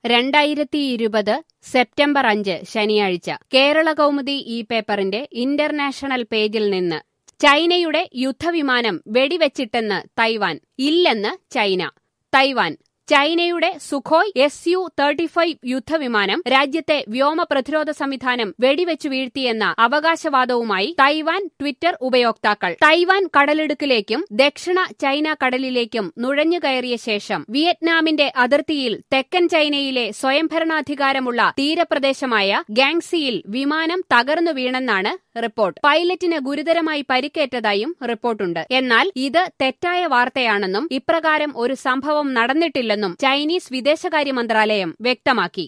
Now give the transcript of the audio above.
രണ്ടായിരത്തി ഇരുപത് സെപ്റ്റംബർ അഞ്ച് ശനിയാഴ്ച കേരള കൗമുദി ഈ പേപ്പറിന്റെ ഇന്റർനാഷണൽ പേജിൽ നിന്ന് ചൈനയുടെ യുദ്ധവിമാനം വെടിവെച്ചിട്ടെന്ന് തൈവാൻ ഇല്ലെന്ന് ചൈന തൈവാൻ ചൈനയുടെ Sukhoi S U thirty five യുദ്ധവിമാനം രാജ്യത്തെ വ്യോമ പ്രതിരോധ സംവിധാനം വെടിവെച്ചു വീഴ്ത്തിയെന്ന അവകാശവാദവുമായി തൈവാൻ ട്വിറ്റർ ഉപയോക്താക്കൾ തൈവാൻ കടലിടുക്കിലേക്കും ദക്ഷിണ ചൈന കടലിലേക്കും നുഴഞ്ഞുകയറിയ ശേഷം വിയറ്റ്നാമിന്റെ അതിർത്തിയിൽ തെക്കൻ ചൈനയിലെ സ്വയംഭരണാധികാരമുള്ള തീരപ്രദേശമായ ഗാങ്സിയിൽ വിമാനം തകർന്നു വീണെന്നാണ് റിപ്പോർട്ട് പൈലറ്റിന് ഗുരുതരമായി പരിക്കേറ്റതായും റിപ്പോർട്ടുണ്ട് എന്നാൽ ഇത് തെറ്റായ വാർത്തയാണെന്നും ഇപ്രകാരം ഒരു സംഭവം നടന്നിട്ടില്ലെന്നും ചൈനീസ് വിദേശകാര്യ മന്ത്രാലയം വ്യക്തമാക്കി